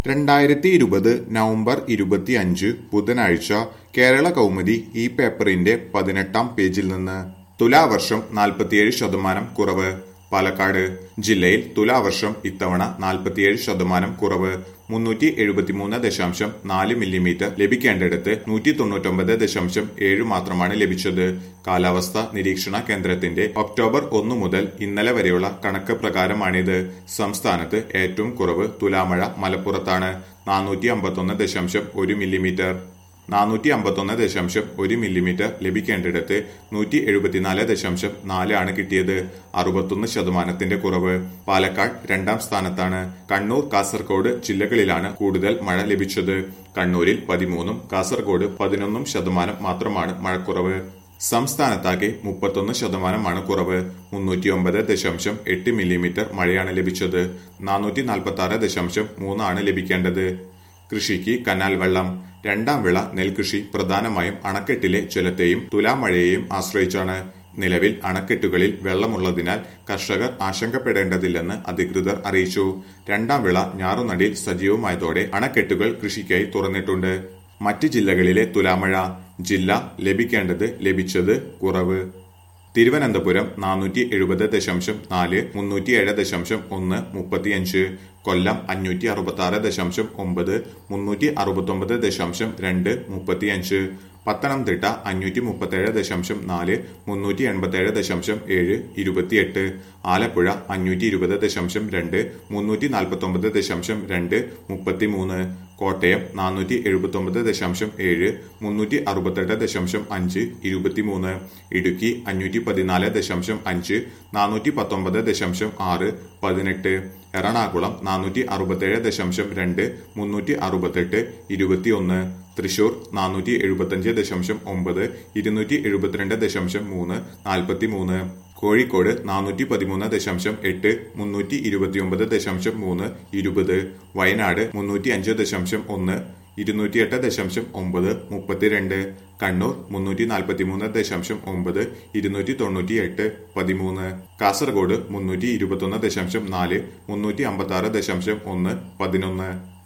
രണ്ടായിരത്തി ഇരുപത് നവംബർ ഇരുപത്തിയഞ്ച് ബുധനാഴ്ച കേരള കൗമുദി ഈ പേപ്പറിന്റെ പതിനെട്ടാം പേജിൽ നിന്ന് തുലാവർഷം നാൽപ്പത്തിയേഴ് ശതമാനം കുറവ് പാലക്കാട് ജില്ലയിൽ തുലാവർഷം ഇത്തവണ നാൽപ്പത്തിയേഴ് ശതമാനം കുറവ് മുന്നൂറ്റി എഴുപത്തിമൂന്ന് ദശാംശം നാല് മില്ലിമീറ്റർ ലഭിക്കേണ്ടിടത്ത് നൂറ്റി തൊണ്ണൂറ്റൊമ്പത് ദശാംശം ഏഴ് മാത്രമാണ് ലഭിച്ചത് കാലാവസ്ഥ നിരീക്ഷണ കേന്ദ്രത്തിന്റെ ഒക്ടോബർ ഒന്ന് മുതൽ ഇന്നലെ വരെയുള്ള കണക്ക് പ്രകാരമാണിത് സംസ്ഥാനത്ത് ഏറ്റവും കുറവ് തുലാമഴ മലപ്പുറത്താണ് നാനൂറ്റി അമ്പത്തൊന്ന് ദശാംശം ഒരു മില്ലിമീറ്റർ നാനൂറ്റി അമ്പത്തൊന്ന് ദശാംശം ഒരു മില്ലിമീറ്റർ ലഭിക്കേണ്ടിടത്ത് നൂറ്റി എഴുപത്തിനാല് ദശാംശം നാല് ആണ് കിട്ടിയത് അറുപത്തൊന്ന് ശതമാനത്തിന്റെ കുറവ് പാലക്കാട് രണ്ടാം സ്ഥാനത്താണ് കണ്ണൂർ കാസർഗോഡ് ജില്ലകളിലാണ് കൂടുതൽ മഴ ലഭിച്ചത് കണ്ണൂരിൽ പതിമൂന്നും കാസർഗോഡ് പതിനൊന്നും ശതമാനം മാത്രമാണ് മഴക്കുറവ് സംസ്ഥാനത്താകെ മുപ്പത്തൊന്ന് ശതമാനമാണ് കുറവ് മുന്നൂറ്റി ഒമ്പത് ദശാംശം എട്ട് മില്ലിമീറ്റർ മഴയാണ് ലഭിച്ചത് നാനൂറ്റി നാൽപ്പത്തി ആറ് ദശാംശം മൂന്നാണ് ലഭിക്കേണ്ടത് കൃഷിക്ക് കനാൽ വെള്ളം രണ്ടാം വിള നെൽകൃഷി പ്രധാനമായും അണക്കെട്ടിലെ ജലത്തെയും തുലാമഴയെയും ആശ്രയിച്ചാണ് നിലവിൽ അണക്കെട്ടുകളിൽ വെള്ളമുള്ളതിനാൽ കർഷകർ ആശങ്കപ്പെടേണ്ടതില്ലെന്ന് അധികൃതർ അറിയിച്ചു രണ്ടാം വിള ഞാറുനടിയിൽ സജീവമായതോടെ അണക്കെട്ടുകൾ കൃഷിക്കായി തുറന്നിട്ടുണ്ട് മറ്റ് ജില്ലകളിലെ തുലാമഴ ജില്ല ലഭിക്കേണ്ടത് ലഭിച്ചത് കുറവ് തിരുവനന്തപുരം നാനൂറ്റി എഴുപത് ദശാംശം നാല് മുന്നൂറ്റിയേഴ് ദശാംശം ഒന്ന് മുപ്പത്തിയഞ്ച് കൊല്ലം അഞ്ഞൂറ്റി അറുപത്തി ആറ് ദശാംശം ഒമ്പത് മുന്നൂറ്റി അറുപത്തൊമ്പത് ദശാംശം രണ്ട് മുപ്പത്തിയഞ്ച് പത്തനംതിട്ട അഞ്ഞൂറ്റി മുപ്പത്തേഴ് ദശാംശം നാല് മുന്നൂറ്റി എൺപത്തേഴ് ദശാംശം ഏഴ് ഇരുപത്തിയെട്ട് ആലപ്പുഴ അഞ്ഞൂറ്റി ഇരുപത് ദശാംശം രണ്ട് മുന്നൂറ്റി നാൽപ്പത്തൊമ്പത് ദശാംശം രണ്ട് മുപ്പത്തിമൂന്ന് കോട്ടയം നാനൂറ്റി എഴുപത്തൊമ്പത് ദശാംശം ഏഴ് മുന്നൂറ്റി അറുപത്തെട്ട് ദശാംശം അഞ്ച് ഇരുപത്തിമൂന്ന് ഇടുക്കി അഞ്ഞൂറ്റി പതിനാല് ദശാംശം അഞ്ച് നാനൂറ്റി പത്തൊമ്പത് ദശാംശം ആറ് പതിനെട്ട് എറണാകുളം നാനൂറ്റി അറുപത്തേഴ് ദശാംശം രണ്ട് മുന്നൂറ്റി അറുപത്തെട്ട് ഇരുപത്തിയൊന്ന് തൃശൂർ നാനൂറ്റി എഴുപത്തഞ്ച് ദശാംശം ഒമ്പത് ഇരുന്നൂറ്റി എഴുപത്തിരണ്ട് ദശാംശം മൂന്ന് നാൽപ്പത്തി മൂന്ന് കോഴിക്കോട് നാനൂറ്റി പതിമൂന്ന് ദശാംശം എട്ട് മുന്നൂറ്റി ഇരുപത്തിയൊമ്പത് ദശാംശം മൂന്ന് ഇരുപത് വയനാട് മുന്നൂറ്റി അഞ്ച് ദശാംശം ഒന്ന് ഇരുന്നൂറ്റിയെട്ട് ദശാംശം ഒമ്പത് മുപ്പത്തിരണ്ട് കണ്ണൂർ മുന്നൂറ്റി നാൽപ്പത്തിമൂന്ന് ദശാംശം ഒമ്പത് ഇരുന്നൂറ്റി തൊണ്ണൂറ്റി എട്ട് പതിമൂന്ന് കാസർഗോഡ് മുന്നൂറ്റി ഇരുപത്തൊന്ന് ദശാംശം നാല് മുന്നൂറ്റി അമ്പത്തി ആറ് ദശാംശം ഒന്ന് പതിനൊന്ന്